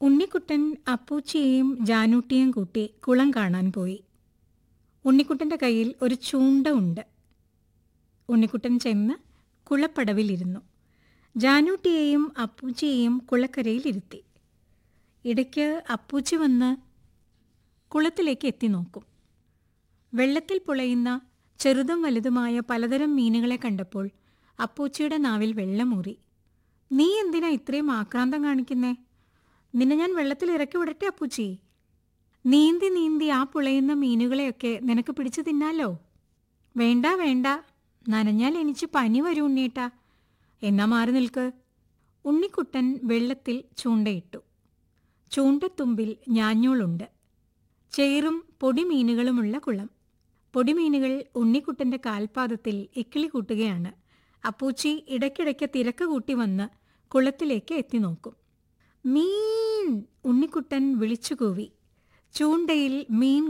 ഉണ്ണിക്കുട്ടൻ അപ്പൂച്ചിയെയും ജാനൂട്ടിയെയും കൂട്ടി കുളം കാണാൻ പോയി ഉണ്ണിക്കുട്ടന്റെ കയ്യിൽ ഒരു ചൂണ്ട ഉണ്ട് ഉണ്ണിക്കുട്ടൻ ചെന്ന് കുളപ്പടവിലിരുന്നു ജാനൂട്ടിയെയും അപ്പൂച്ചിയെയും കുളക്കരയിലിരുത്തി ഇടയ്ക്ക് അപ്പൂച്ചി വന്ന് കുളത്തിലേക്ക് എത്തി നോക്കും വെള്ളത്തിൽ പുളയുന്ന ചെറുതും വലുതുമായ പലതരം മീനുകളെ കണ്ടപ്പോൾ അപ്പൂച്ചിയുടെ നാവിൽ വെള്ളമൂറി നീ എന്തിനാ ഇത്രയും ആക്രാന്തം കാണിക്കുന്നേ നിന്നെ ഞാൻ വെള്ളത്തിൽ ഇറക്കി വിടട്ടെ അപ്പൂച്ചി നീന്തി നീന്തി ആ പുളയുന്ന മീനുകളെയൊക്കെ നിനക്ക് പിടിച്ചു തിന്നാലോ വേണ്ട വേണ്ട നനഞ്ഞാൽ എനിക്ക് പനി വരും ഉണ്ണീട്ടാ എന്നാ മാറി നിൽക്ക് ഉണ്ണിക്കുട്ടൻ വെള്ളത്തിൽ ചൂണ്ടയിട്ടു ചൂണ്ടത്തുമ്പിൽ ഞാഞ്ഞൂളുണ്ട് ചേറും പൊടിമീനുകളുമുള്ള കുളം പൊടിമീനുകൾ ഉണ്ണിക്കുട്ടന്റെ കാൽപാദത്തിൽ ഇക്കിളി കൂട്ടുകയാണ് അപ്പൂച്ചി ഇടയ്ക്കിടയ്ക്ക് തിരക്ക് കൂട്ടി വന്ന് കുളത്തിലേക്ക് എത്തി നോക്കും മീൻ ഉണ്ണിക്കുട്ടൻ വിളിച്ചുകൂവി ചൂണ്ടയിൽ മീൻ